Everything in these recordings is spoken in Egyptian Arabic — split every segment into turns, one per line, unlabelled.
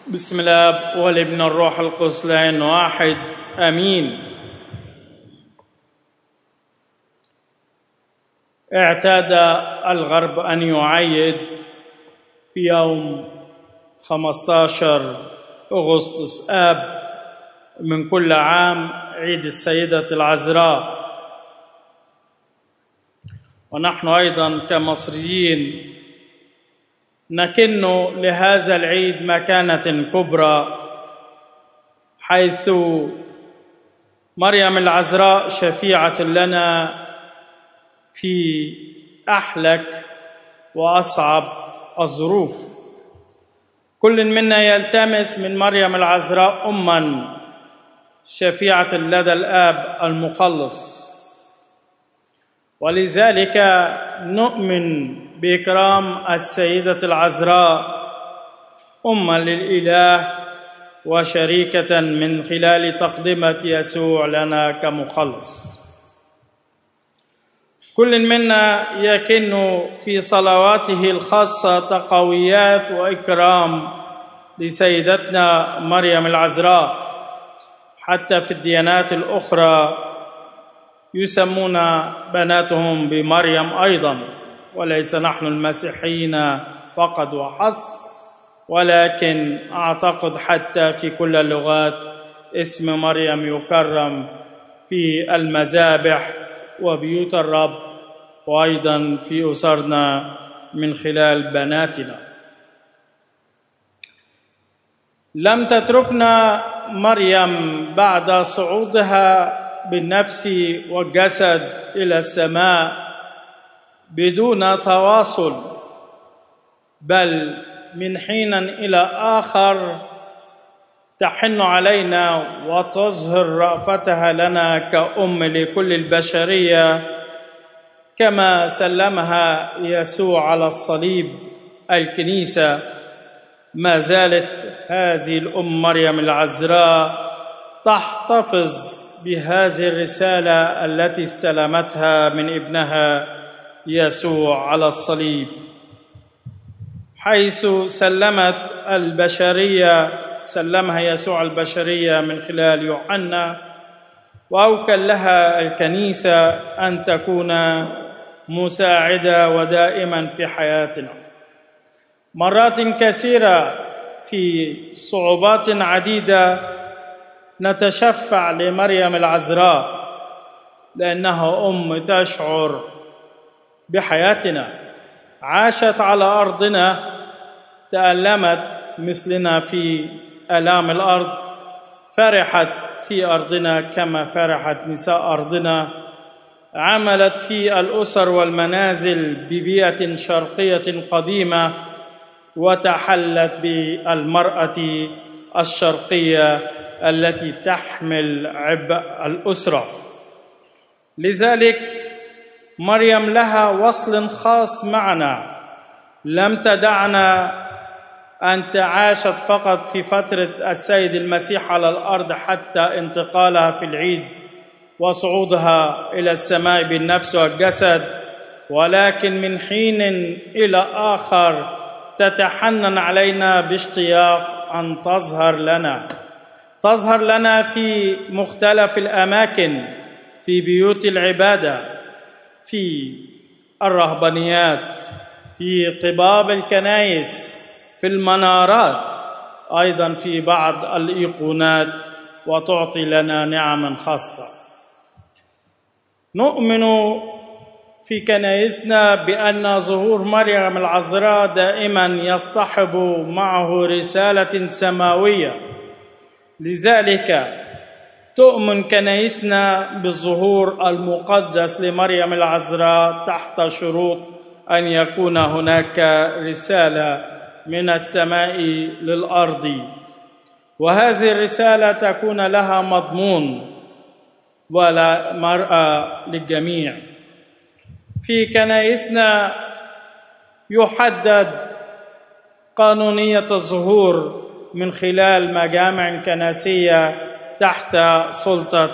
بسم الله والابن الروح القدس لين واحد امين اعتاد الغرب ان يعيد في يوم 15 اغسطس اب من كل عام عيد السيده العذراء ونحن ايضا كمصريين نكن لهذا العيد مكانه كبرى حيث مريم العذراء شفيعه لنا في احلك واصعب الظروف كل منا يلتمس من مريم العذراء اما شفيعه لدى الاب المخلص ولذلك نؤمن باكرام السيده العذراء اما للاله وشريكه من خلال تقدمه يسوع لنا كمخلص كل منا يكن في صلواته الخاصه تقويات واكرام لسيدتنا مريم العذراء حتى في الديانات الاخرى يسمون بناتهم بمريم ايضا وليس نحن المسيحيين فقط وحسب ولكن اعتقد حتى في كل اللغات اسم مريم يكرم في المذابح وبيوت الرب وايضا في اسرنا من خلال بناتنا لم تتركنا مريم بعد صعودها بالنفس والجسد الى السماء بدون تواصل بل من حين الى اخر تحن علينا وتظهر رافتها لنا كأم لكل البشريه كما سلمها يسوع على الصليب الكنيسه ما زالت هذه الام مريم العذراء تحتفظ بهذه الرساله التي استلمتها من ابنها يسوع على الصليب حيث سلمت البشريه سلمها يسوع البشريه من خلال يوحنا واوكل لها الكنيسه ان تكون مساعده ودائما في حياتنا مرات كثيره في صعوبات عديده نتشفع لمريم العذراء لانها ام تشعر بحياتنا عاشت على ارضنا تالمت مثلنا في الام الارض فرحت في ارضنا كما فرحت نساء ارضنا عملت في الاسر والمنازل ببيئه شرقيه قديمه وتحلت بالمراه الشرقيه التي تحمل عبء الاسره لذلك مريم لها وصل خاص معنا لم تدعنا ان تعاشت فقط في فتره السيد المسيح على الارض حتى انتقالها في العيد وصعودها الى السماء بالنفس والجسد ولكن من حين الى اخر تتحنن علينا باشتياق ان تظهر لنا تظهر لنا في مختلف الاماكن في بيوت العباده في الرهبانيات في قباب الكنائس في المنارات ايضا في بعض الايقونات وتعطي لنا نعما خاصه نؤمن في كنائسنا بان ظهور مريم العذراء دائما يصطحب معه رساله سماويه لذلك تؤمن كنائسنا بالظهور المقدس لمريم العذراء تحت شروط ان يكون هناك رساله من السماء للارض وهذه الرساله تكون لها مضمون ولا مرأة للجميع في كنائسنا يحدد قانونية الظهور من خلال مجامع كنسية تحت سلطة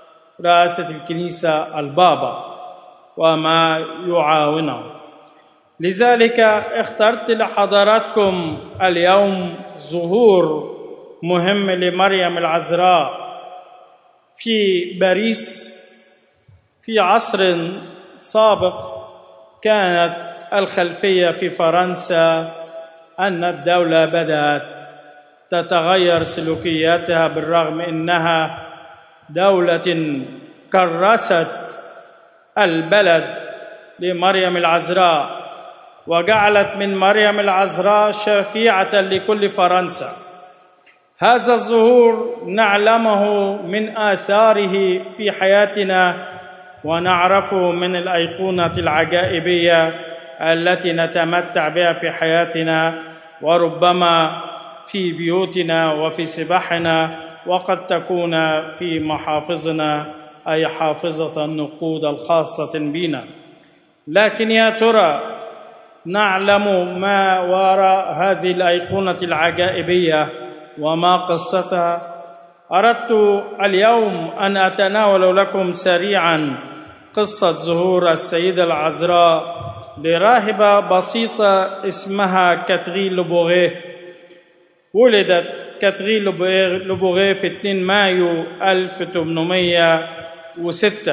رئاسة الكنيسة البابا وما يعاونه لذلك اخترت لحضراتكم اليوم ظهور مهم لمريم العذراء في باريس في عصر سابق كانت الخلفيه في فرنسا ان الدوله بدات تتغير سلوكياتها بالرغم انها دوله كرست البلد لمريم العذراء وجعلت من مريم العذراء شفيعه لكل فرنسا هذا الظهور نعلمه من اثاره في حياتنا ونعرفه من الايقونه العجائبيه التي نتمتع بها في حياتنا وربما في بيوتنا وفي سباحنا وقد تكون في محافظنا اي حافظه النقود الخاصه بنا لكن يا ترى نعلم ما وراء هذه الايقونه العجائبيه وما قصتها اردت اليوم ان اتناول لكم سريعا قصه ظهور السيده العذراء لراهبه بسيطه اسمها كاترين لوبوغيه ولدت كاترين لوبوغيه في 2 مايو 1806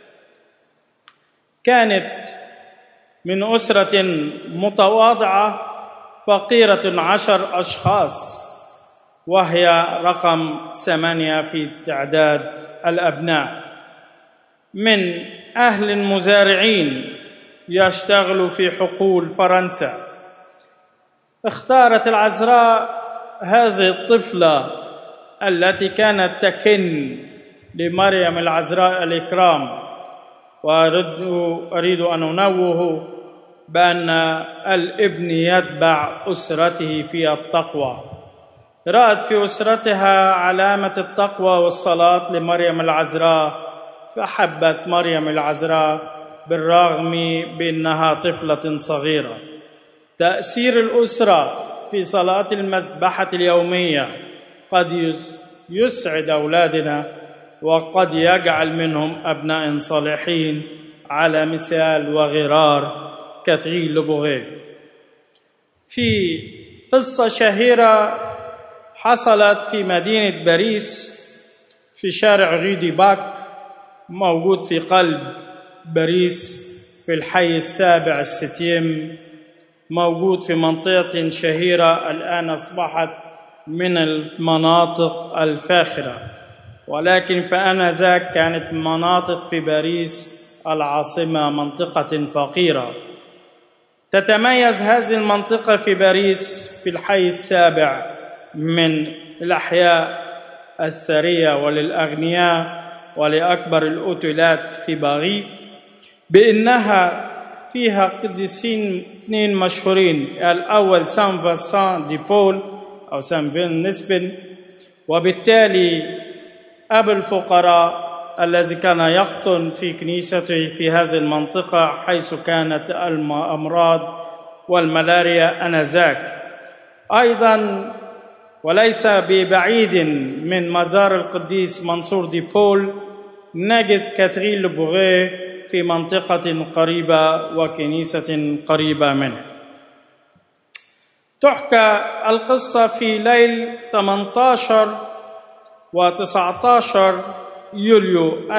كانت من أسرة متواضعة فقيرة عشر أشخاص وهي رقم ثمانية في تعداد الأبناء من أهل مزارعين يشتغلوا في حقول فرنسا اختارت العذراء هذه الطفلة التي كانت تكن لمريم العذراء الإكرام وأريد أريد أن أنوه بأن الابن يتبع أسرته في التقوى رأت في أسرتها علامة التقوى والصلاة لمريم العذراء فحبت مريم العذراء بالرغم بأنها طفلة صغيرة تأثير الأسرة في صلاة المسبحة اليومية قد يسعد أولادنا وقد يجعل منهم أبناء صالحين على مثال وغرار كاترين لوبوغي في قصة شهيرة حصلت في مدينة باريس في شارع غيدي باك موجود في قلب باريس في الحي السابع الستيم موجود في منطقة شهيرة الآن أصبحت من المناطق الفاخرة ولكن فآنذاك كانت مناطق في باريس العاصمة منطقة فقيرة تتميز هذه المنطقة في باريس في الحي السابع من الأحياء الثرية وللأغنياء ولأكبر الأوتيلات في باغي بأنها فيها قديسين اثنين مشهورين الأول سان فاسان دي بول أو سان فين نسبن وبالتالي أبو الفقراء الذي كان يقطن في كنيسته في هذه المنطقة حيث كانت الأمراض والملاريا أنذاك أيضا وليس ببعيد من مزار القديس منصور دي بول نجد كاترين لبوغي في منطقة قريبة وكنيسة قريبة منه تحكى القصة في ليل 18 و19 يوليو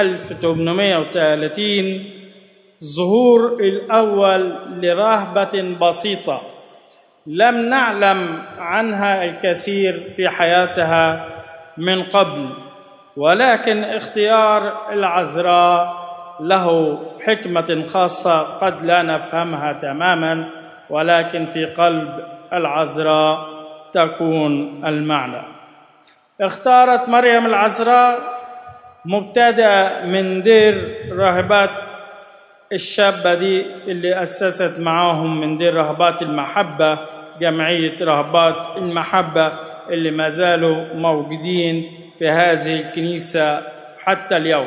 1830 ظهور الأول لراهبة بسيطة لم نعلم عنها الكثير في حياتها من قبل ولكن اختيار العذراء له حكمة خاصة قد لا نفهمها تماما ولكن في قلب العذراء تكون المعنى اختارت مريم العذراء مبتدأ من دير راهبات الشابة دي اللي أسست معاهم من دير رهبات المحبة جمعية رهبات المحبة اللي ما زالوا موجودين في هذه الكنيسة حتى اليوم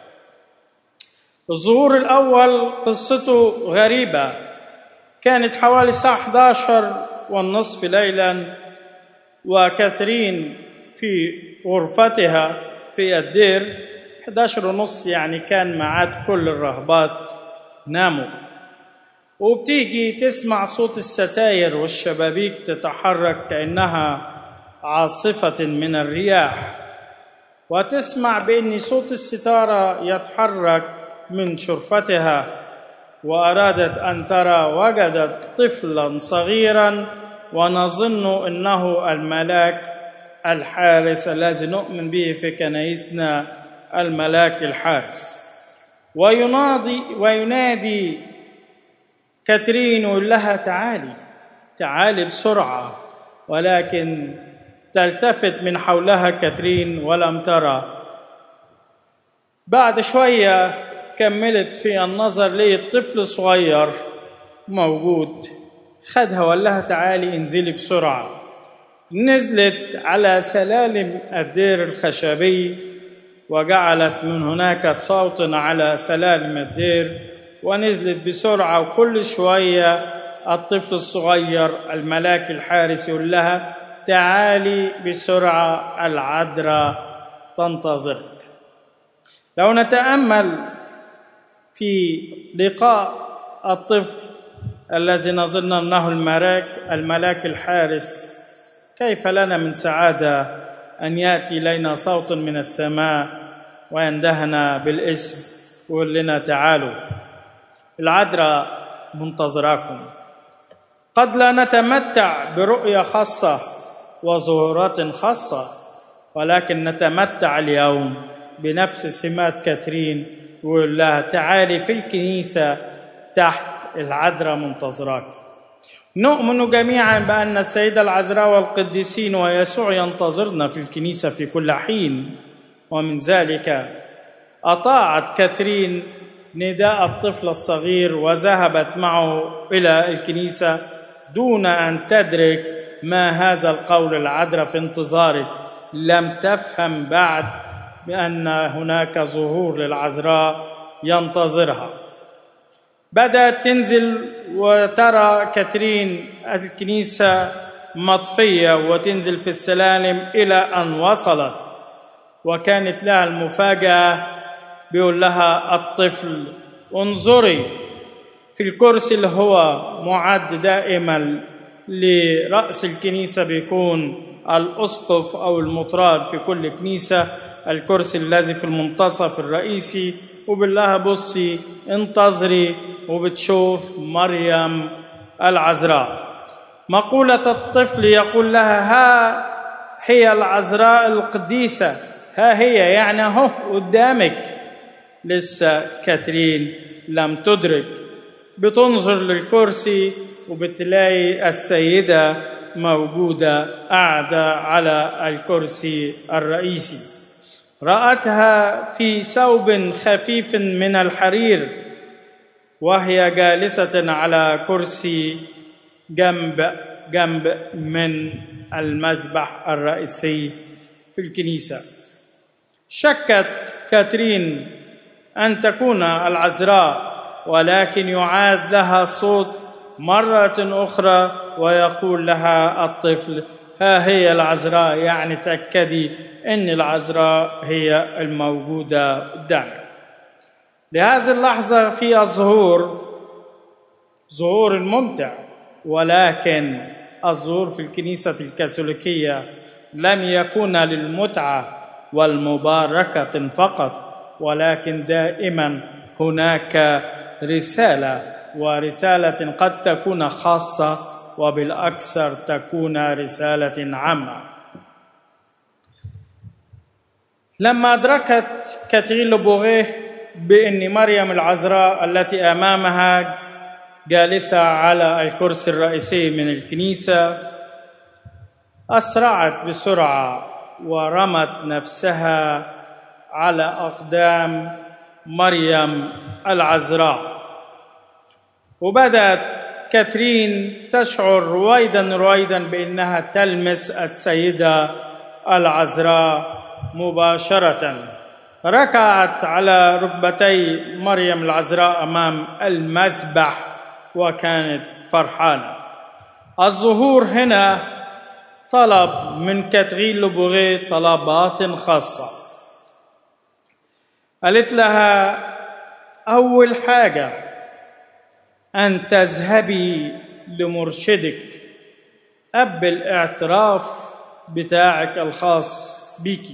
الظهور الأول قصته غريبة كانت حوالي الساعة 11 والنصف ليلا وكاترين في غرفتها في الدير 11 ونص يعني كان معاد كل الرهبات ناموا وبتيجي تسمع صوت الستاير والشبابيك تتحرك كأنها عاصفة من الرياح وتسمع بأن صوت الستارة يتحرك من شرفتها وأرادت أن ترى وجدت طفلا صغيرا ونظن أنه الملاك الحارس الذي نؤمن به في كنايسنا الملاك الحارس وينادي وينادي كاترين يقول لها تعالي تعالي بسرعة ولكن تلتفت من حولها كاترين ولم ترى بعد شوية كملت في النظر لقيت طفل صغير موجود خدها وقال لها تعالي انزلي بسرعة نزلت على سلالم الدير الخشبي وجعلت من هناك صوت على سلالم الدير ونزلت بسرعة وكل شوية الطفل الصغير الملاك الحارس يقول لها تعالي بسرعة العذراء تنتظرك لو نتأمل في لقاء الطفل الذي نظن أنه الملاك الملاك الحارس كيف لنا من سعادة أن يأتي إلينا صوت من السماء ويندهنا بالاسم ويقول لنا تعالوا العذراء منتظراكم قد لا نتمتع برؤية خاصة وظهورات خاصة ولكن نتمتع اليوم بنفس سمات كاترين ويقول لها تعالي في الكنيسة تحت العذراء منتظراك نؤمن جميعا بأن السيدة العذراء والقديسين ويسوع ينتظرنا في الكنيسة في كل حين ومن ذلك أطاعت كاترين نداء الطفل الصغير وذهبت معه إلى الكنيسة دون أن تدرك ما هذا القول العذراء في انتظارك لم تفهم بعد بأن هناك ظهور للعذراء ينتظرها بدأت تنزل وترى كاترين الكنيسة مطفية وتنزل في السلالم إلى أن وصلت وكانت لها المفاجأة بيقول لها الطفل انظري في الكرسي اللي هو معد دائما لرأس الكنيسة بيكون الأسقف أو المطراد في كل كنيسة الكرسي الذي في المنتصف الرئيسي وبالله بصي انتظري وبتشوف مريم العذراء مقولة الطفل يقول لها ها هي العذراء القديسة ها هي يعني اهو قدامك لسه كاترين لم تدرك بتنظر للكرسي وبتلاقي السيدة موجودة قاعدة على الكرسي الرئيسي رأتها في ثوب خفيف من الحرير وهي جالسة على كرسي جنب جنب من المذبح الرئيسي في الكنيسة شكت كاترين أن تكون العذراء ولكن يعاد لها صوت مرة أخرى ويقول لها الطفل ها هي العذراء يعني تأكدي أن العذراء هي الموجودة قدامك لهذه اللحظة في الظهور ظهور ممتع ولكن الظهور في الكنيسة الكاثوليكية لم يكون للمتعة والمباركة فقط ولكن دائما هناك رسالة ورسالة قد تكون خاصة وبالأكثر تكون رسالة عامة لما أدركت كاترين لوبوغيه بأن مريم العذراء التي أمامها جالسة على الكرسي الرئيسي من الكنيسة أسرعت بسرعة ورمت نفسها على أقدام مريم العذراء وبدأت كاترين تشعر رويدا رويدا بأنها تلمس السيدة العذراء مباشرة ركعت على ركبتي مريم العذراء أمام المذبح وكانت فرحانة الظهور هنا طلب من كاترين لوبوغي طلبات خاصة قالت لها أول حاجة ان تذهبي لمرشدك اب الاعتراف بتاعك الخاص بيكي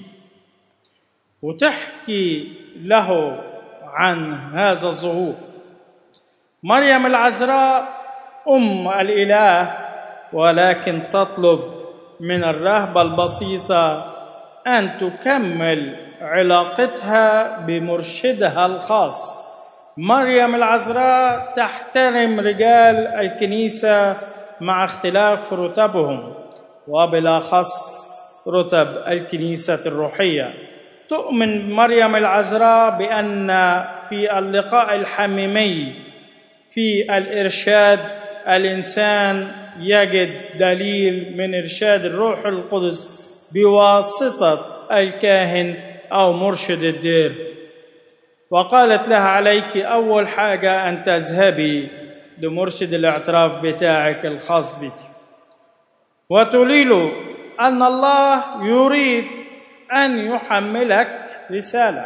وتحكي له عن هذا الظهور مريم العذراء ام الاله ولكن تطلب من الرهبه البسيطه ان تكمل علاقتها بمرشدها الخاص مريم العذراء تحترم رجال الكنيسه مع اختلاف رتبهم وبالاخص رتب الكنيسه الروحيه تؤمن مريم العذراء بان في اللقاء الحميمي في الارشاد الانسان يجد دليل من ارشاد الروح القدس بواسطه الكاهن او مرشد الدير وقالت لها عليك اول حاجه ان تذهبي لمرشد الاعتراف بتاعك الخاص بك وتقولي له ان الله يريد ان يحملك رساله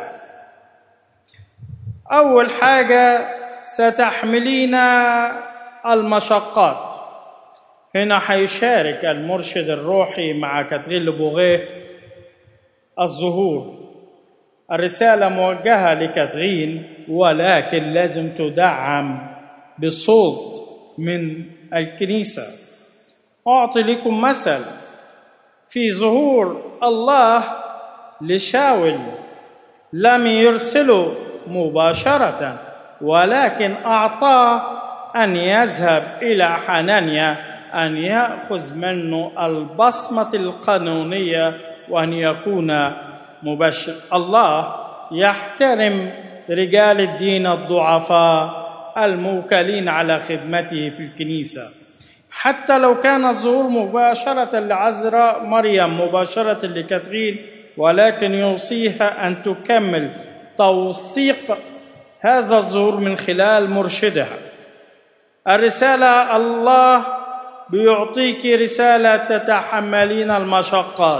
اول حاجه ستحملين المشقات هنا حيشارك المرشد الروحي مع كاترين لبوغيه الظهور الرسالة موجهة لكاترين ولكن لازم تدعم بصوت من الكنيسة أعطي لكم مثل في ظهور الله لشاول لم يرسله مباشرة ولكن أعطاه أن يذهب إلى حنانيا أن يأخذ منه البصمة القانونية وأن يكون مبشر الله يحترم رجال الدين الضعفاء الموكلين على خدمته في الكنيسة حتى لو كان الظهور مباشرة لعذراء مريم مباشرة لكاترين ولكن يوصيها أن تكمل توثيق هذا الظهور من خلال مرشدها الرسالة الله بيعطيك رسالة تتحملين المشقات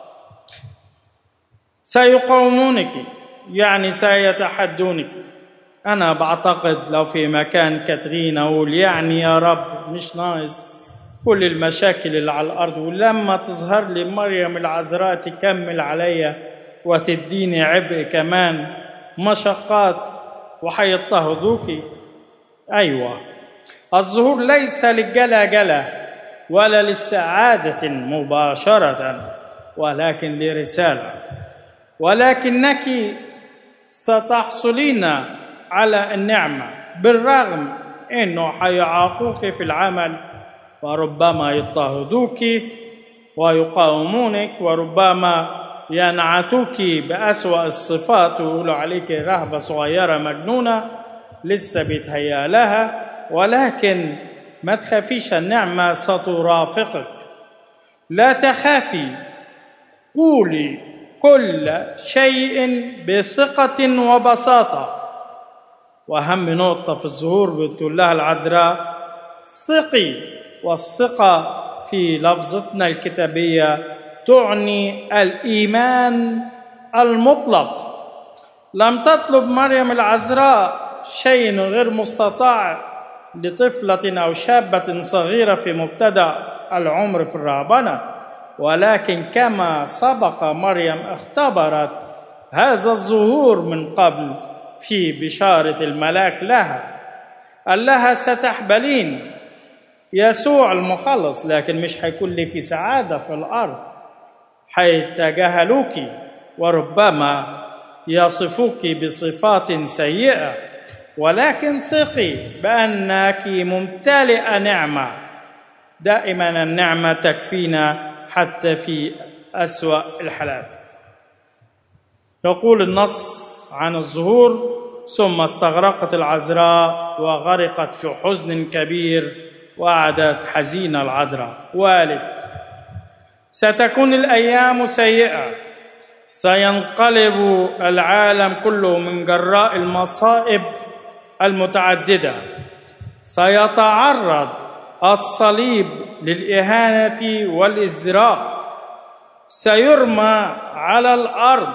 سيقاومونك يعني سيتحدونك أنا بعتقد لو في مكان كاترين أقول يعني يا رب مش ناقص كل المشاكل اللي على الأرض ولما تظهر لي مريم العذراء تكمل عليا وتديني عبء كمان مشقات وحيضطهدوك أيوة الظهور ليس للجلجلة ولا للسعادة مباشرة ولكن لرسالة ولكنك ستحصلين على النعمة بالرغم أنه حيعاقوك في العمل وربما يضطهدوك ويقاومونك وربما ينعتوك بأسوأ الصفات ويقولوا عليك رهبة صغيرة مجنونة لسه بيتهيأ لها ولكن ما تخافيش النعمة سترافقك لا تخافي قولي كل شيء بثقة وبساطة وأهم نقطة في الظهور بتقول لها العذراء ثقي والثقة في لفظتنا الكتابية تعني الإيمان المطلق لم تطلب مريم العذراء شيء غير مستطاع لطفلة أو شابة صغيرة في مبتدأ العمر في الرهبنة ولكن كما سبق مريم اختبرت هذا الظهور من قبل في بشارة الملاك لها قال لها ستحبلين يسوع المخلص لكن مش هيكون لك سعادة في الأرض حيتجاهلوك وربما يصفوك بصفات سيئة ولكن ثقي بأنك ممتلئة نعمة دائما النعمة تكفينا حتى في أسوأ الحالات يقول النص عن الظهور ثم استغرقت العذراء وغرقت في حزن كبير وقعدت حزينة العذراء والد ستكون الأيام سيئة سينقلب العالم كله من جراء المصائب المتعددة سيتعرض الصليب للإهانة والازدراء سيرمى على الأرض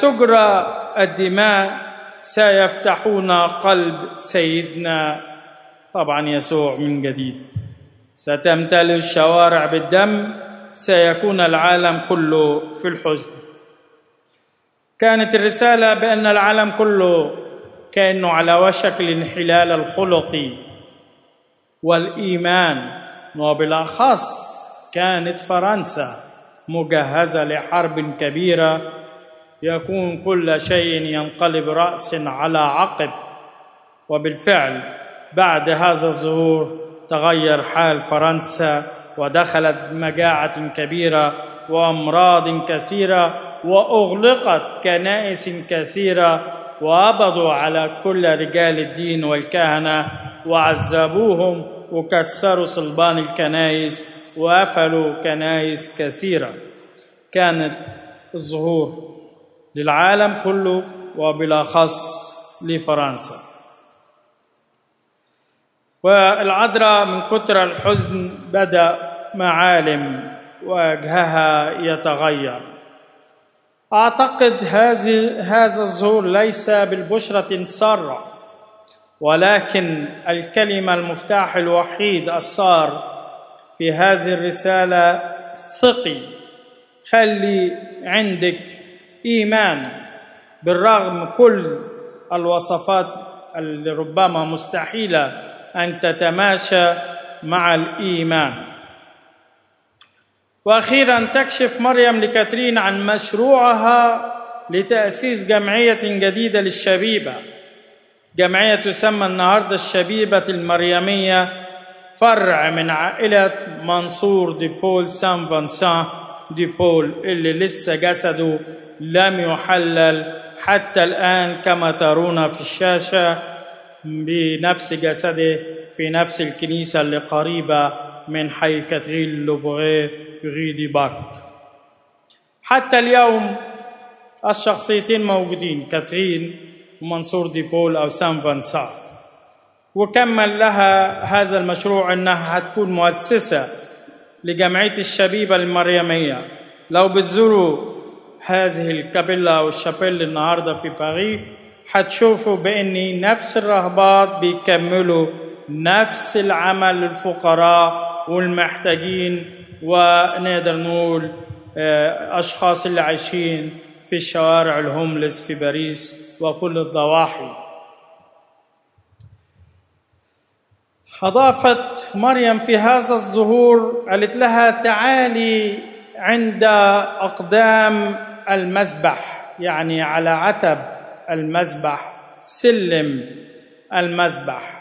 ستجرى الدماء سيفتحون قلب سيدنا طبعا يسوع من جديد ستمتلئ الشوارع بالدم سيكون العالم كله في الحزن كانت الرساله بان العالم كله كانه على وشك الانحلال الخلقي والايمان وبالاخص كانت فرنسا مجهزه لحرب كبيره يكون كل شيء ينقلب راس على عقب وبالفعل بعد هذا الظهور تغير حال فرنسا ودخلت مجاعه كبيره وامراض كثيره واغلقت كنائس كثيره وقبضوا على كل رجال الدين والكهنه وعذبوهم وكسروا صلبان الكنائس وقفلوا كنائس كثيره كانت الظهور للعالم كله وبالاخص لفرنسا والعذراء من كثر الحزن بدا معالم وجهها يتغير اعتقد هذه هذا الظهور ليس بالبشره ساره ولكن الكلمه المفتاح الوحيد الصار في هذه الرساله ثقي خلي عندك ايمان بالرغم كل الوصفات اللي ربما مستحيله ان تتماشى مع الايمان واخيرا تكشف مريم لكاترين عن مشروعها لتاسيس جمعيه جديده للشبيبه جمعيه تسمى النهارده الشبيبه المريميه فرع من عائله منصور دي بول سان فانسان دي بول اللي لسه جسده لم يحلل حتى الان كما ترون في الشاشه بنفس جسده في نفس الكنيسه اللي قريبه من حي كاترين لوبغي غيدي باك حتى اليوم الشخصيتين موجودين كاترين ومنصور دي بول او سان فانسا وكمل لها هذا المشروع انها هتكون مؤسسه لجمعيه الشبيبه المريميه لو بتزوروا هذه الكابيلا او الشابيل النهارده في باريس هتشوفوا بان نفس الرهبات بيكملوا نفس العمل للفقراء والمحتاجين ونقدر نقول اشخاص اللي عايشين في الشوارع الهوملس في باريس وكل الضواحي اضافت مريم في هذا الظهور قالت لها تعالي عند اقدام المذبح يعني على عتب المذبح سلم المذبح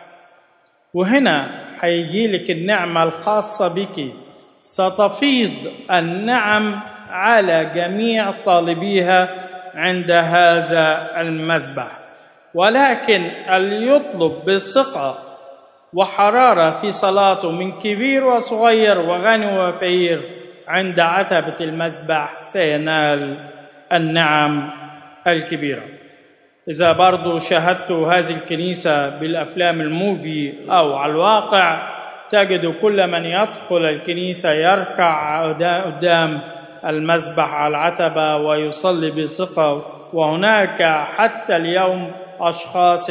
وهنا هيجي لك النعمه الخاصه بك ستفيض النعم على جميع طالبيها عند هذا المذبح ولكن اللي يطلب بثقه وحراره في صلاته من كبير وصغير وغني وفقير عند عتبه المذبح سينال النعم الكبيره اذا برضو شاهدتوا هذه الكنيسه بالافلام الموفي او على الواقع تجد كل من يدخل الكنيسه يركع قدام المذبح على العتبه ويصلي بثقه وهناك حتى اليوم اشخاص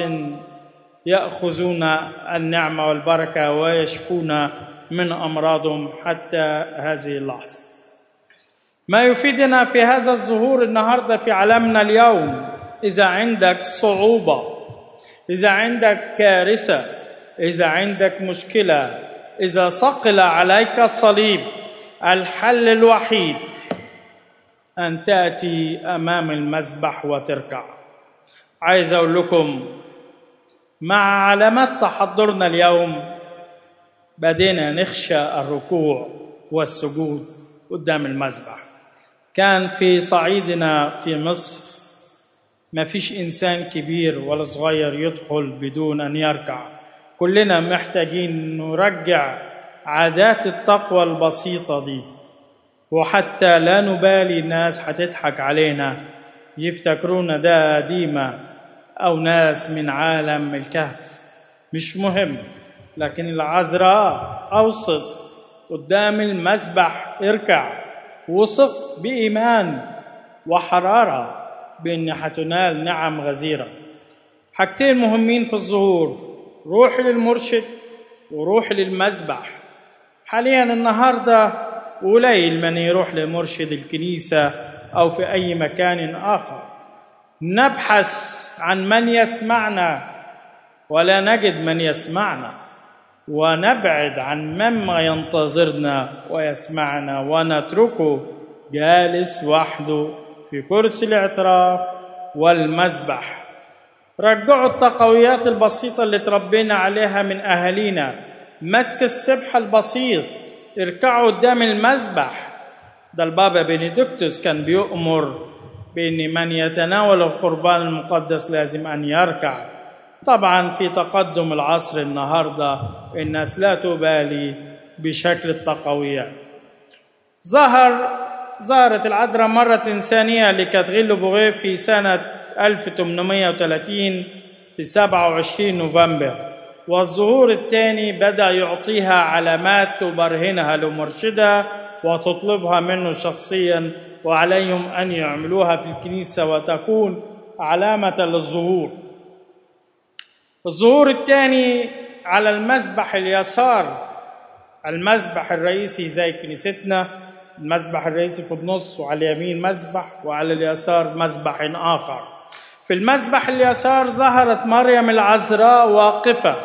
ياخذون النعمه والبركه ويشفون من امراضهم حتى هذه اللحظه ما يفيدنا في هذا الظهور النهارده في عالمنا اليوم اذا عندك صعوبه اذا عندك كارثه اذا عندك مشكله اذا ثقل عليك الصليب الحل الوحيد ان تاتي امام المذبح وتركع عايز اقول لكم مع علامات تحضرنا اليوم بدينا نخشى الركوع والسجود قدام المذبح كان في صعيدنا في مصر ما فيش انسان كبير ولا صغير يدخل بدون ان يركع كلنا محتاجين نرجع عادات التقوى البسيطه دي وحتى لا نبالي الناس هتضحك علينا يفتكرونا ده قديمة أو ناس من عالم الكهف مش مهم لكن العذراء أوسط قدام المذبح اركع وثق بإيمان وحرارة بأن هتنال نعم غزيرة حاجتين مهمين في الظهور روحي للمرشد وروح للمذبح حاليا النهارده قليل من يروح لمرشد الكنيسه او في اي مكان اخر نبحث عن من يسمعنا ولا نجد من يسمعنا ونبعد عن مما ينتظرنا ويسمعنا ونتركه جالس وحده في كرسي الاعتراف والمذبح رجعوا التقويات البسيطة اللي تربينا عليها من أهالينا مسك السبح البسيط اركعوا قدام المذبح ده البابا بنديكتوس كان بيؤمر بأن من يتناول القربان المقدس لازم أن يركع طبعا في تقدم العصر النهاردة الناس لا تبالي بشكل التقوية ظهر ظهرت العذراء مرة ثانية لكاتغيل بوغيه في سنة 1830 في 27 نوفمبر والظهور الثاني بدأ يعطيها علامات تبرهنها لمرشدها وتطلبها منه شخصيا وعليهم أن يعملوها في الكنيسة وتكون علامة للظهور الظهور الثاني على المذبح اليسار المذبح الرئيسي زي كنيستنا المذبح الرئيسي في النص وعلى اليمين مذبح وعلى اليسار مذبح آخر في المذبح اليسار ظهرت مريم العذراء واقفة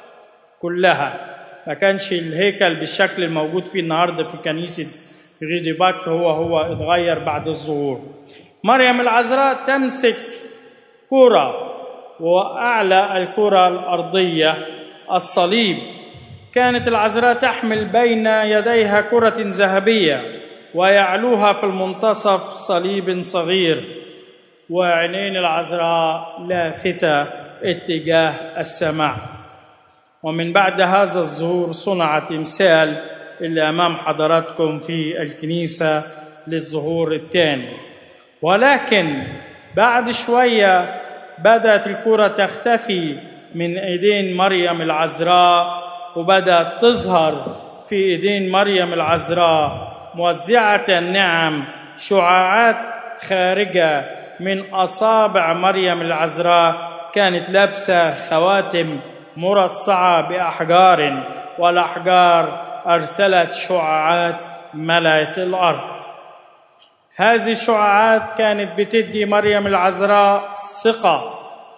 كلها ما كانش الهيكل بالشكل الموجود فيه النهارده في كنيسة غيدي باك هو هو اتغير بعد الظهور مريم العذراء تمسك كرة وأعلى الكرة الأرضية الصليب كانت العذراء تحمل بين يديها كرة ذهبية ويعلوها في المنتصف صليب صغير وعينين العذراء لافتة اتجاه السماء ومن بعد هذا الظهور صنع تمثال اللي أمام حضراتكم في الكنيسة للظهور الثاني ولكن بعد شوية بدأت الكرة تختفي من إيدين مريم العذراء وبدأت تظهر في إيدين مريم العذراء موزعة النعم شعاعات خارجة من أصابع مريم العذراء كانت لابسة خواتم مرصعة بأحجار والأحجار أرسلت شعاعات ملأت الأرض هذه الشعاعات كانت بتدي مريم العذراء ثقة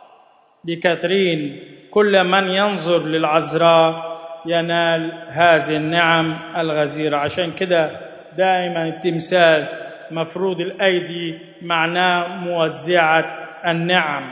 لكاترين كل من ينظر للعذراء ينال هذه النعم الغزيرة عشان كده دائما التمثال مفروض الأيدي معناه موزعة النعم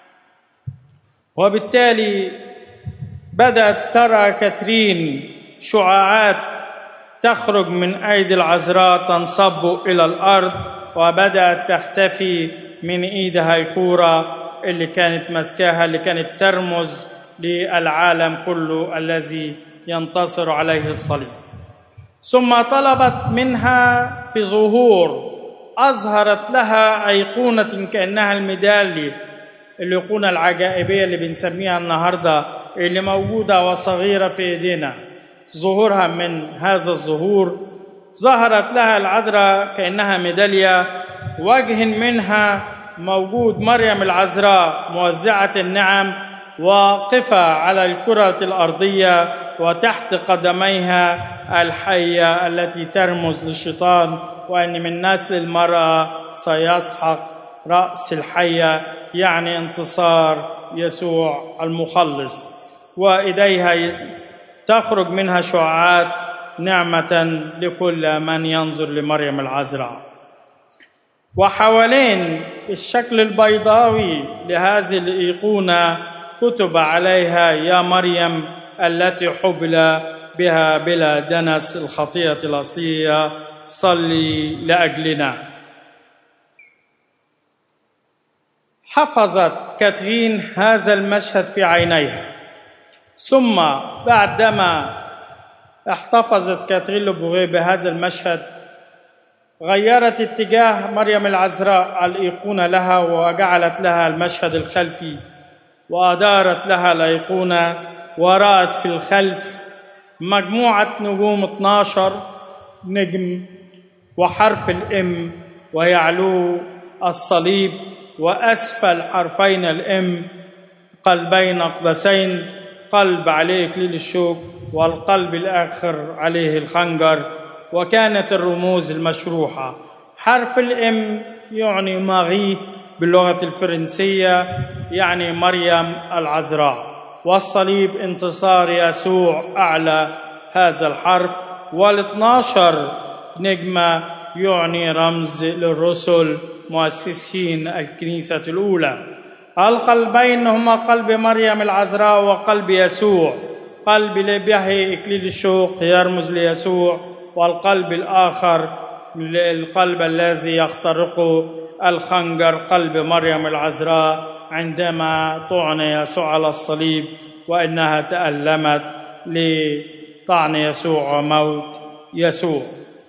وبالتالي بدأت ترى كاترين شعاعات تخرج من أيدي العذراء تنصب إلى الأرض وبدأت تختفي من إيدها الكورة اللي كانت ماسكاها اللي كانت ترمز للعالم كله الذي ينتصر عليه الصليب ثم طلبت منها في ظهور أظهرت لها أيقونة كأنها الميدالية الأيقونة العجائبية اللي بنسميها النهاردة اللي موجودة وصغيرة في إيدينا ظهورها من هذا الظهور ظهرت لها العذراء كأنها ميدالية وجه منها موجود مريم العذراء موزعة النعم واقفة على الكرة الأرضية وتحت قدميها الحية التي ترمز للشيطان وأن من نسل المرأة سيسحق رأس الحية يعني انتصار يسوع المخلص وإليها تخرج منها شعاعات نعمة لكل من ينظر لمريم العذراء وحوالين الشكل البيضاوي لهذه الأيقونة كتب عليها يا مريم التي حبل بها بلا دنس الخطيئة الأصلية صلي لأجلنا حفظت كاترين هذا المشهد في عينيها ثم بعدما احتفظت كاترين لوبوغي بهذا المشهد غيرت اتجاه مريم العذراء الأيقونة لها وجعلت لها المشهد الخلفي وأدارت لها الأيقونة ورأت في الخلف مجموعة نجوم 12 نجم وحرف الإم ويعلو الصليب وأسفل حرفين الإم قلبين أقدسين قلب عليه إكليل الشوك والقلب الآخر عليه الخنجر وكانت الرموز المشروحة حرف الإم يعني ماغي باللغة الفرنسية يعني مريم العذراء والصليب انتصار يسوع أعلى هذا الحرف والاثناشر نجمة يعني رمز للرسل مؤسسين الكنيسة الأولى القلبين هما قلب مريم العذراء وقلب يسوع قلب به إكليل الشوق يرمز ليسوع والقلب الآخر القلب الذي يخترق الخنجر قلب مريم العذراء عندما طعن يسوع على الصليب وانها تالمت لطعن يسوع وموت يسوع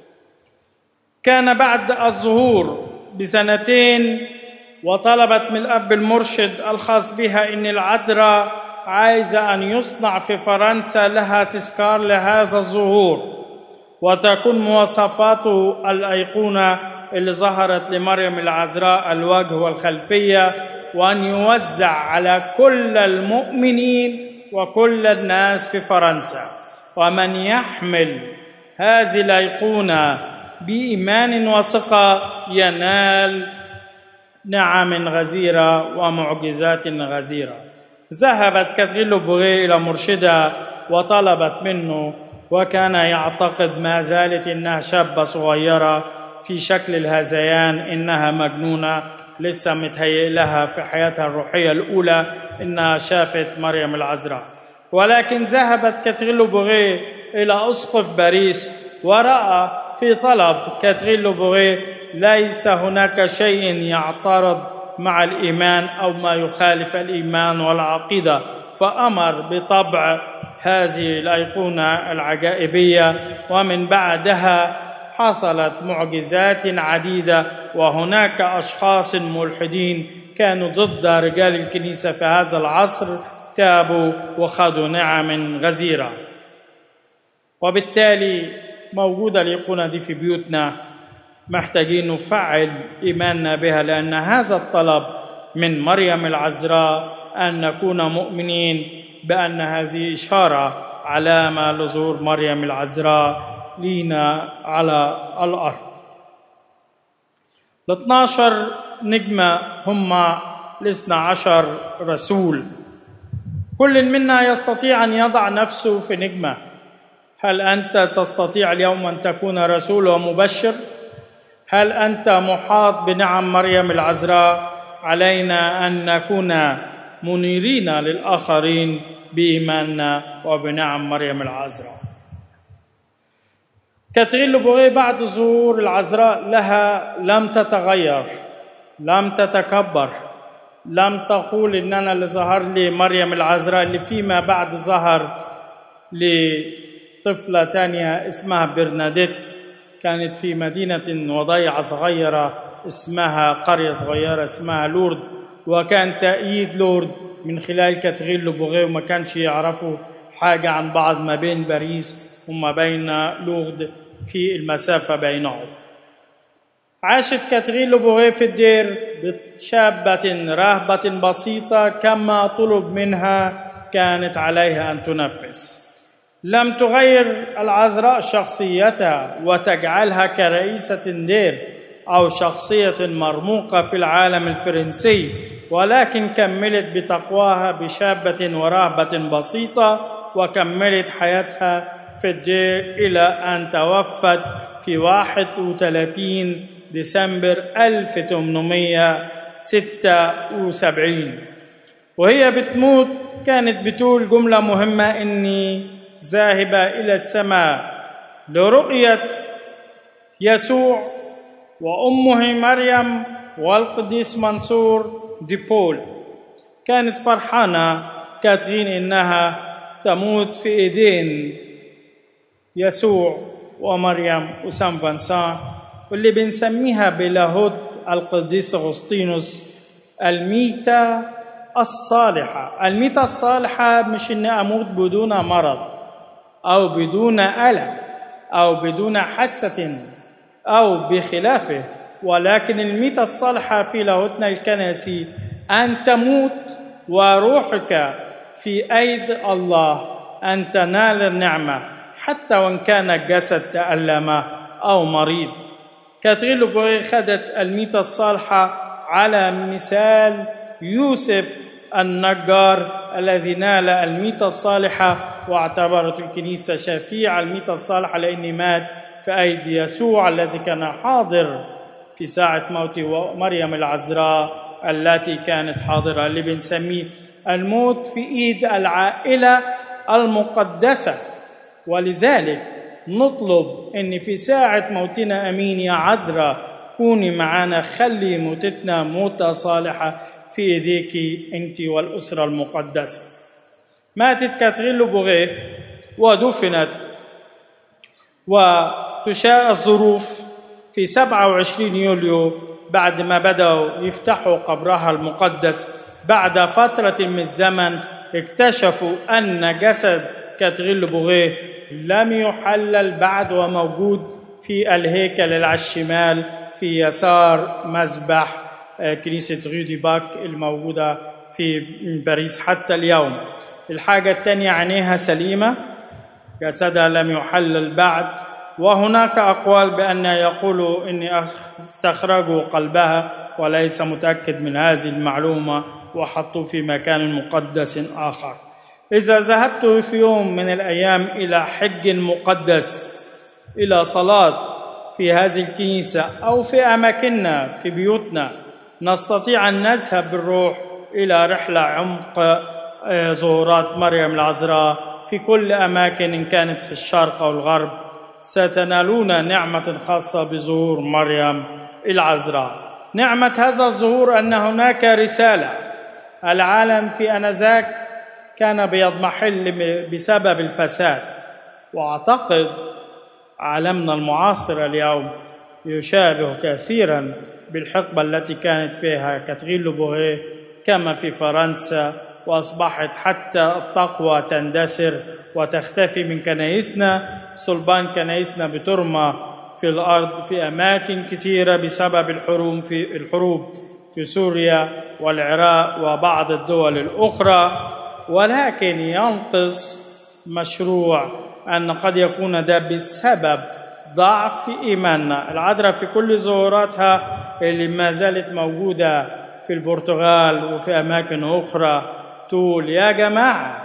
كان بعد الظهور بسنتين وطلبت من الاب المرشد الخاص بها ان العذراء عايزه ان يصنع في فرنسا لها تذكار لهذا الظهور وتكون مواصفاته الايقونه اللي ظهرت لمريم العذراء الوجه والخلفيه وان يوزع على كل المؤمنين وكل الناس في فرنسا ومن يحمل هذه الايقونه بايمان وثقه ينال نعم غزيره ومعجزات غزيره ذهبت كاترين لوبوغي الى مرشدها وطلبت منه وكان يعتقد ما زالت انها شابه صغيره في شكل الهذيان انها مجنونه لسه متهيئ لها في حياتها الروحيه الاولى انها شافت مريم العذراء ولكن ذهبت كاترين لوبوغي الى اسقف باريس وراى في طلب كاترين لوبوغي ليس هناك شيء يعترض مع الايمان او ما يخالف الايمان والعقيده فامر بطبع هذه الايقونه العجائبيه ومن بعدها حصلت معجزات عديده وهناك اشخاص ملحدين كانوا ضد رجال الكنيسه في هذا العصر تابوا وخذوا نعم غزيره وبالتالي موجوده الايقونه دي في بيوتنا محتاجين نفعل ايماننا بها لان هذا الطلب من مريم العذراء ان نكون مؤمنين بان هذه اشاره علامه لظهور مريم العذراء لينا على الارض ال 12 نجمه هم الاثنى عشر رسول كل منا يستطيع ان يضع نفسه في نجمه هل انت تستطيع اليوم ان تكون رسول ومبشر هل انت محاط بنعم مريم العذراء علينا ان نكون منيرين للاخرين بايماننا وبنعم مريم العذراء كاترين لوبوغي بعد ظهور العذراء لها لم تتغير لم تتكبر لم تقول ان انا اللي ظهر لي مريم العذراء اللي فيما بعد ظهر لطفله تانية اسمها برناديت كانت في مدينه وضيعه صغيره اسمها قريه صغيره اسمها لورد وكان تأييد لورد من خلال كاترين لوبوغي وما كانش يعرفوا حاجه عن بعض ما بين باريس وما بين لورد في المسافة بينهم عاشت كاترين لوبوغي في الدير بشابة راهبة بسيطة كما طلب منها كانت عليها أن تنفذ لم تغير العذراء شخصيتها وتجعلها كرئيسة دير أو شخصية مرموقة في العالم الفرنسي ولكن كملت بتقواها بشابة ورهبة بسيطة وكملت حياتها في الدير إلى أن توفت في 31 ديسمبر 1876 وهي بتموت كانت بتقول جملة مهمة إني ذاهبة إلى السماء لرؤية يسوع وأمه مريم والقديس منصور دي بول كانت فرحانة كاترين إنها تموت في إيدين يسوع ومريم وسان فانسان واللي بنسميها بلاهوت القديس أغسطينوس الميتة الصالحة الميتة الصالحة مش إني أموت بدون مرض أو بدون ألم أو بدون حادثة أو بخلافه ولكن الميتة الصالحة في لاهوتنا الكنسي أن تموت وروحك في أيد الله أن تنال النعمة حتى وإن كان الجسد تألم أو مريض كاترين لوبوري خدت الميتة الصالحة على مثال يوسف النجار الذي نال الميتة الصالحة واعتبرت الكنيسة شفيع الميتة الصالحة لأن مات في أيدي يسوع الذي كان حاضر في ساعة موت مريم العذراء التي كانت حاضرة اللي بنسميه الموت في إيد العائلة المقدسة ولذلك نطلب ان في ساعه موتنا امين يا عذراء كوني معنا خلي موتتنا موتة صالحة في ايديك انت والاسرة المقدسة ماتت كاترين لوبوغي ودفنت وتشاء الظروف في 27 يوليو بعد ما بدأوا يفتحوا قبرها المقدس بعد فترة من الزمن اكتشفوا أن جسد كاترين لوبوغي لم يحلل بعد وموجود في الهيكل اللي على الشمال في يسار مذبح كنيسة غيدي باك الموجودة في باريس حتى اليوم الحاجة الثانية عينيها سليمة جسدها لم يحلل بعد وهناك أقوال بأن يقولوا إني استخرجوا قلبها وليس متأكد من هذه المعلومة وحطوه في مكان مقدس آخر إذا ذهبت في يوم من الأيام إلى حج مقدس إلى صلاة في هذه الكنيسة أو في أماكننا في بيوتنا نستطيع أن نذهب بالروح إلى رحلة عمق ظهورات مريم العذراء في كل أماكن إن كانت في الشرق أو الغرب ستنالون نعمة خاصة بظهور مريم العذراء نعمة هذا الظهور أن هناك رسالة العالم في أنذاك كان بيضمحل بسبب الفساد واعتقد عالمنا المعاصر اليوم يشابه كثيرا بالحقبه التي كانت فيها كاترين لوبوغي كما في فرنسا واصبحت حتى التقوى تندثر وتختفي من كنائسنا صلبان كنائسنا بترمى في الارض في اماكن كثيره بسبب الحروب في الحروب في سوريا والعراق وبعض الدول الاخرى ولكن ينقص مشروع أن قد يكون ده بسبب ضعف إيماننا العذراء في كل ظهوراتها اللي ما زالت موجودة في البرتغال وفي أماكن أخرى تقول يا جماعة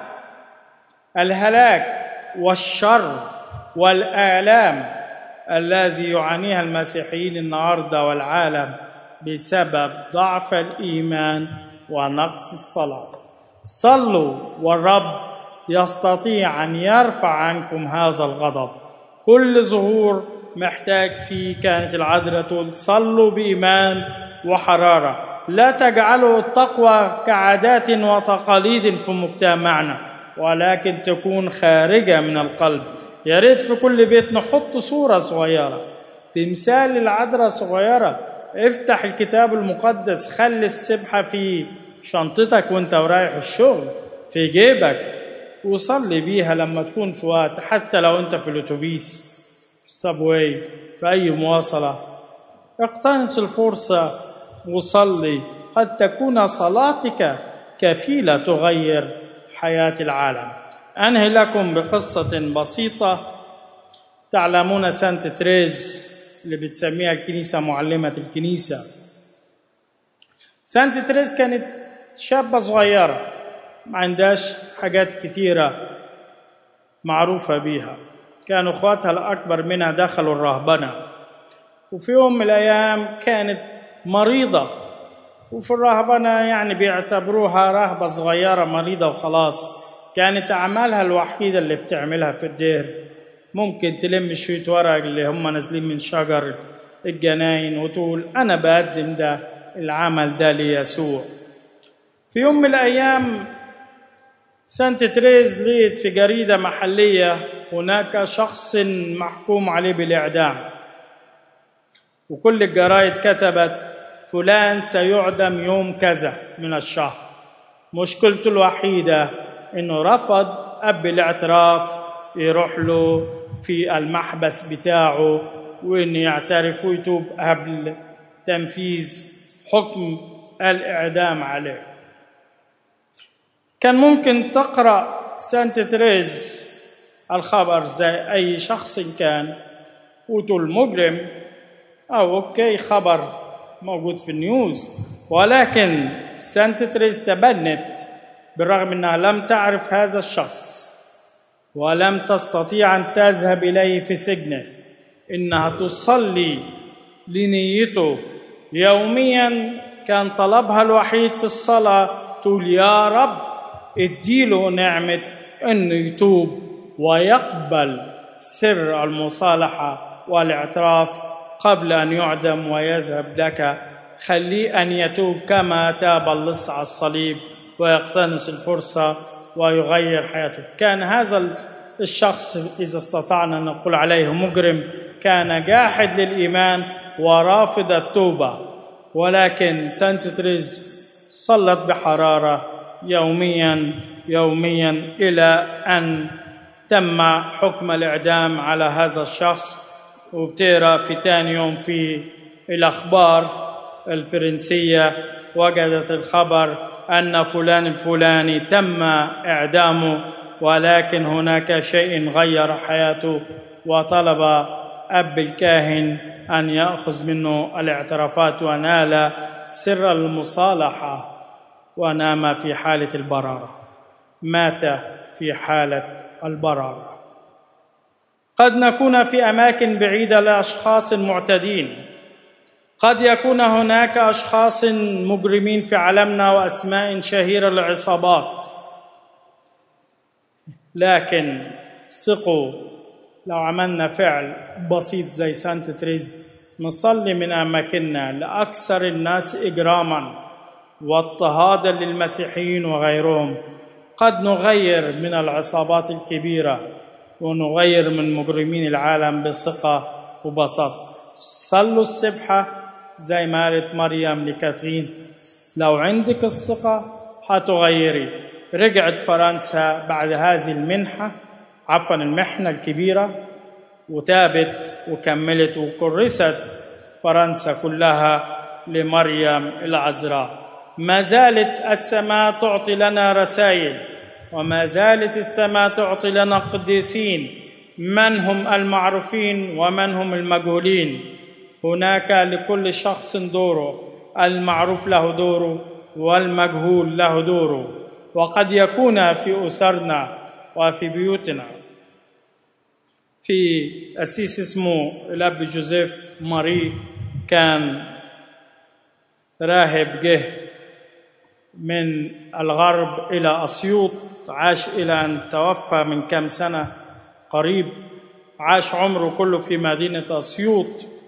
الهلاك والشر والآلام الذي يعانيها المسيحيين النهارده والعالم بسبب ضعف الإيمان ونقص الصلاة صلوا والرب يستطيع ان يرفع عنكم هذا الغضب كل ظهور محتاج فيه كانت العذراء تقول صلوا بايمان وحراره لا تجعلوا التقوى كعادات وتقاليد في مجتمعنا ولكن تكون خارجه من القلب يا ريت في كل بيت نحط صوره صغيره تمثال العذراء صغيره افتح الكتاب المقدس خلي السبحه في شنطتك وانت رايح الشغل في جيبك وصلي بيها لما تكون في وقت حتى لو انت في الاتوبيس في السبواي في اي مواصله اقتنص الفرصه وصلي قد تكون صلاتك كفيله تغير حياه العالم انهي لكم بقصه بسيطه تعلمون سانت تريز اللي بتسميها الكنيسه معلمه الكنيسه سانت تريز كانت شابة صغيرة ما عندهاش حاجات كتيرة معروفة بيها كانوا اخواتها الأكبر منها دخلوا الرهبنة وفي يوم من الأيام كانت مريضة وفي الرهبنة يعني بيعتبروها رهبة صغيرة مريضة وخلاص كانت أعمالها الوحيدة اللي بتعملها في الدير ممكن تلم شوية ورق اللي هم نازلين من شجر الجناين وتقول أنا بقدم ده العمل ده ليسوع في يوم من الأيام سانت تريز لقيت في جريدة محلية هناك شخص محكوم عليه بالإعدام وكل الجرايد كتبت فلان سيعدم يوم كذا من الشهر مشكلته الوحيدة إنه رفض أب الاعتراف يروح له في المحبس بتاعه وإنه يعترف ويتوب قبل تنفيذ حكم الإعدام عليه كان ممكن تقرأ سانت تريز الخبر زي أي شخص كان وتقول مجرم أو أوكي خبر موجود في النيوز ولكن سانت تريز تبنت بالرغم أنها لم تعرف هذا الشخص ولم تستطيع أن تذهب إليه في سجنه إنها تصلي لنيته يوميا كان طلبها الوحيد في الصلاة تقول يا رب اديله نعمة أنه يتوب ويقبل سر المصالحة والاعتراف قبل أن يعدم ويذهب لك خليه أن يتوب كما تاب اللص على الصليب ويقتنص الفرصة ويغير حياته كان هذا الشخص إذا استطعنا أن نقول عليه مجرم كان جاحد للإيمان ورافض التوبة ولكن سانت تريز صلت بحرارة يوميا يوميا إلى أن تم حكم الإعدام على هذا الشخص وبتقرا في ثاني يوم في الأخبار الفرنسية وجدت الخبر أن فلان الفلاني تم إعدامه ولكن هناك شيء غير حياته وطلب أب الكاهن أن يأخذ منه الاعترافات ونال سر المصالحة ونام في حالة البرارة مات في حالة البرارة قد نكون في أماكن بعيدة لأشخاص معتدين قد يكون هناك أشخاص مجرمين في عالمنا وأسماء شهيرة للعصابات لكن ثقوا لو عملنا فعل بسيط زي سانت تريز نصلي من أماكننا لأكثر الناس إجراما واضطهادا للمسيحيين وغيرهم قد نغير من العصابات الكبيرة ونغير من مجرمين العالم بثقة وبساطة صلوا السبحة زي ما قالت مريم لكاترين لو عندك الثقة حتغيري رجعت فرنسا بعد هذه المنحة عفوا المحنة الكبيرة وتابت وكملت وكرست فرنسا كلها لمريم العذراء ما زالت السماء تعطي لنا رسائل وما زالت السماء تعطي لنا قديسين من هم المعروفين ومن هم المجهولين هناك لكل شخص دوره المعروف له دوره والمجهول له دوره وقد يكون في اسرنا وفي بيوتنا في أسيس اسمه الأب جوزيف ماري كان راهب جه من الغرب إلى أسيوط عاش إلى أن توفى من كم سنة قريب عاش عمره كله في مدينة أسيوط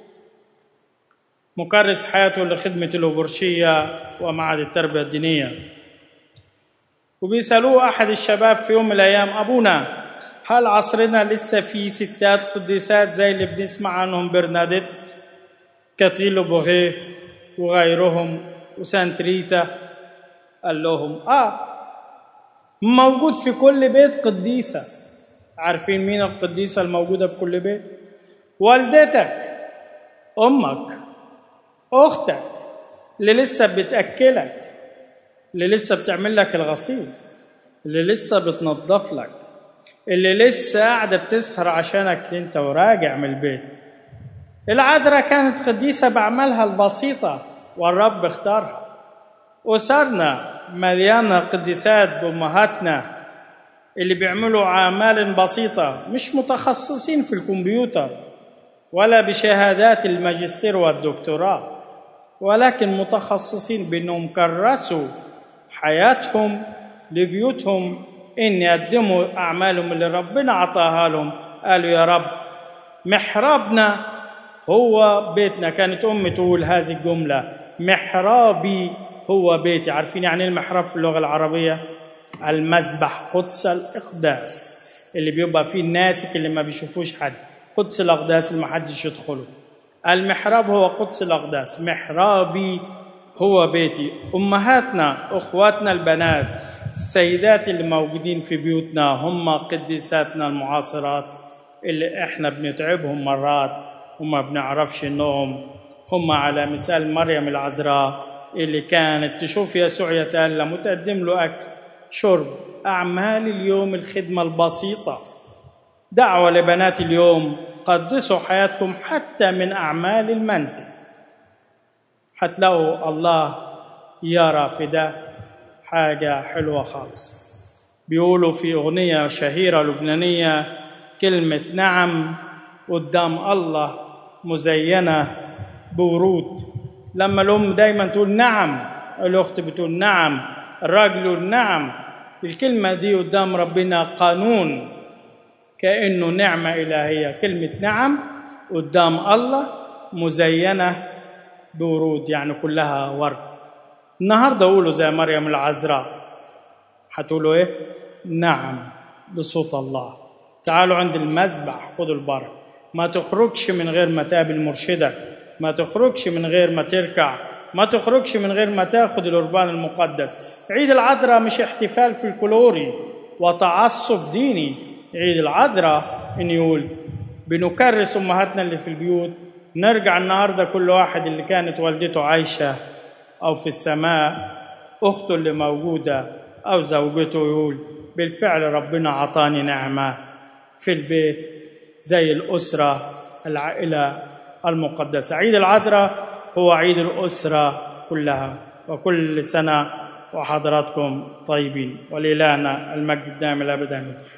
مكرس حياته لخدمة الأبرشية ومعهد التربية الدينية وبيسألوه أحد الشباب في يوم من الأيام أبونا هل عصرنا لسه في ستات قديسات زي اللي بنسمع عنهم برناديت كاترين بوغيه وغيرهم وسانتريتا قال لهم اه موجود في كل بيت قديسة عارفين مين القديسة الموجودة في كل بيت والدتك أمك أختك اللي لسه بتأكلك اللي لسه بتعمل لك الغسيل اللي لسه بتنظف لك اللي لسه قاعدة بتسهر عشانك انت وراجع من البيت العذراء كانت قديسة بأعمالها البسيطة والرب اختارها أسرنا مليانة قديسات بأمهاتنا اللي بيعملوا أعمال بسيطة مش متخصصين في الكمبيوتر ولا بشهادات الماجستير والدكتوراه ولكن متخصصين بأنهم كرسوا حياتهم لبيوتهم إن يقدموا أعمالهم اللي ربنا عطاها لهم قالوا يا رب محرابنا هو بيتنا كانت أمي تقول هذه الجملة محرابي هو بيتي عارفين يعني المحراب في اللغة العربية المذبح قدس الإقداس اللي بيبقى فيه الناسك اللي ما بيشوفوش حد قدس الأقداس اللي ما حدش يدخله المحراب هو قدس الأقداس محرابي هو بيتي أمهاتنا أخواتنا البنات السيدات اللي موجودين في بيوتنا هم قديساتنا المعاصرات اللي احنا بنتعبهم مرات وما بنعرفش انهم هم على مثال مريم العذراء اللي كانت تشوف يسوع يتألم وتقدم له أكل شرب أعمال اليوم الخدمة البسيطة دعوة لبنات اليوم قدسوا حياتكم حتى من أعمال المنزل هتلاقوا الله يرى في ده حاجة حلوة خالص بيقولوا في أغنية شهيرة لبنانية كلمة نعم قدام الله مزينة بورود لما الأم دايما تقول نعم الأخت بتقول نعم الراجل يقول نعم الكلمة دي قدام ربنا قانون كأنه نعمة إلهية كلمة نعم قدام الله مزينة بورود يعني كلها ورد النهاردة قولوا زي مريم العذراء هتقولوا إيه؟ نعم بصوت الله تعالوا عند المذبح خدوا البركة ما تخرجش من غير ما تقابل مرشدك ما تخرجش من غير ما تركع ما تخرجش من غير ما تاخد القربان المقدس عيد العذراء مش احتفال فلكلوري وتعصب ديني عيد العذراء ان يقول بنكرس امهاتنا اللي في البيوت نرجع النهارده كل واحد اللي كانت والدته عايشه او في السماء اخته اللي موجوده او زوجته يقول بالفعل ربنا عطاني نعمه في البيت زي الاسره العائله المقدسه عيد العذراء هو عيد الاسره كلها وكل سنه وحضراتكم طيبين ولإلهنا المجد الدائم الابد امين